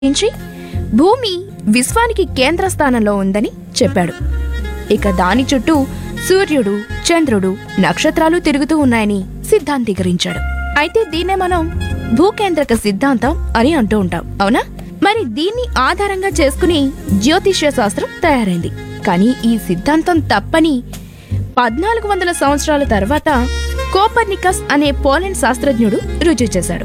గురించి భూమి విశ్వానికి కేంద్ర స్థానంలో ఉందని చెప్పాడు ఇక దాని చుట్టూ సూర్యుడు చంద్రుడు నక్షత్రాలు తిరుగుతూ ఉన్నాయని సిద్ధాంతీకరించాడు అయితే దీన్నే మనం భూకేంద్రక సిద్ధాంతం అని అంటూ ఉంటాం అవునా మరి దీన్ని ఆధారంగా చేసుకుని జ్యోతిష్య శాస్త్రం తయారైంది కానీ ఈ సిద్ధాంతం తప్పని పద్నాలుగు వందల సంవత్సరాల తర్వాత కోపర్నికస్ అనే పోలెండ్ శాస్త్రజ్ఞుడు రుజువు చేశాడు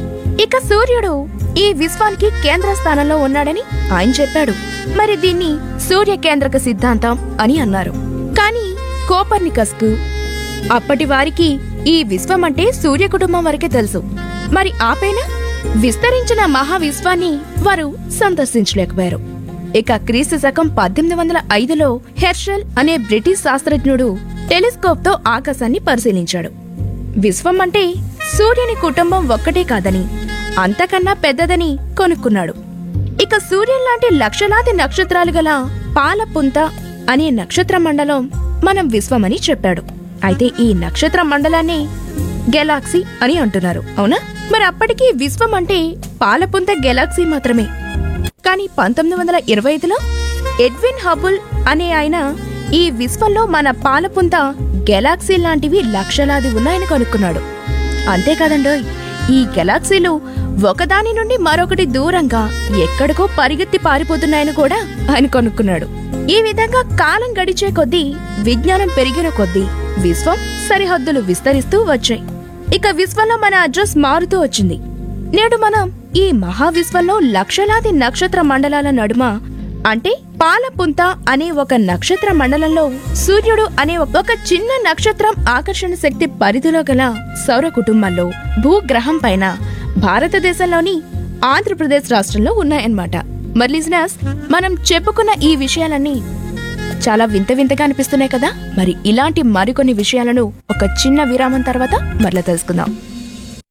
ఇక సూర్యుడు ఈ విశ్వానికి కేంద్ర స్థానంలో ఉన్నాడని ఆయన చెప్పాడు మరి దీన్ని సూర్య కేంద్రక సిద్ధాంతం అని అన్నారు కానీ కోపర్నికస్ కు అప్పటి వారికి ఈ విశ్వం అంటే సూర్య కుటుంబం వరకే తెలుసు మరి ఆపైన విస్తరించిన మహావిశ్వాన్ని వారు సందర్శించలేకపోయారు ఇక క్రీస్తు శకం పద్దెనిమిది వందల ఐదులో హెర్షల్ అనే బ్రిటిష్ శాస్త్రజ్ఞుడు టెలిస్కోప్ తో ఆకాశాన్ని పరిశీలించాడు విశ్వం అంటే సూర్యుని కుటుంబం ఒక్కటే కాదని అంతకన్నా పెద్దదని కొనుక్కున్నాడు ఇక సూర్యుని లాంటి లక్షలాది నక్షత్రాలు గల పాలపుంత అనే నక్షత్ర మండలం మనం విశ్వమని చెప్పాడు అయితే ఈ నక్షత్ర మండలాన్ని గెలాక్సీ అని అంటున్నారు అవునా మరి అప్పటికి విశ్వం అంటే పాలపుంత గెలాక్సీ మాత్రమే కానీ పంతొమ్మిది వందల ఇరవై ఐదులో ఎడ్విన్ హబుల్ అనే ఆయన ఈ విశ్వంలో మన పాలపుంత గెలాక్సీ లాంటివి లక్షలాది ఉన్నాయని కనుక్కున్నాడు అంతేకాదండోయ్ ఈ గెలాక్సీలు ఒకదాని నుండి మరొకటి దూరంగా ఎక్కడికో పరిగెత్తి పారిపోతున్నాయని కూడా ఆయన కనుక్కున్నాడు ఈ విధంగా కాలం గడిచే కొద్దీ విజ్ఞానం పెరిగిన కొద్దీ విశ్వం సరిహద్దులు విస్తరిస్తూ వచ్చాయి ఇక విశ్వంలో మన అడ్రస్ మారుతూ వచ్చింది నేడు మనం ఈ మహావిశ్వంలో లక్షలాది నక్షత్ర మండలాల నడుమ అంటే పాలపుంత అనే ఒక నక్షత్ర మండలంలో సూర్యుడు అనే ఒక చిన్న నక్షత్రం ఆకర్షణ శక్తి పరిధిలో గల సౌర కుటుంబంలో భూగ్రహం పైన భారతదేశంలోని ఆంధ్రప్రదేశ్ రాష్ట్రంలో ఉన్నాయన్నమాట మరి లిజనర్స్ మనం చెప్పుకున్న ఈ విషయాలన్నీ చాలా వింత వింతగా అనిపిస్తున్నాయి కదా మరి ఇలాంటి మరికొన్ని విషయాలను ఒక చిన్న విరామం తర్వాత మరలా తెలుసుకుందాం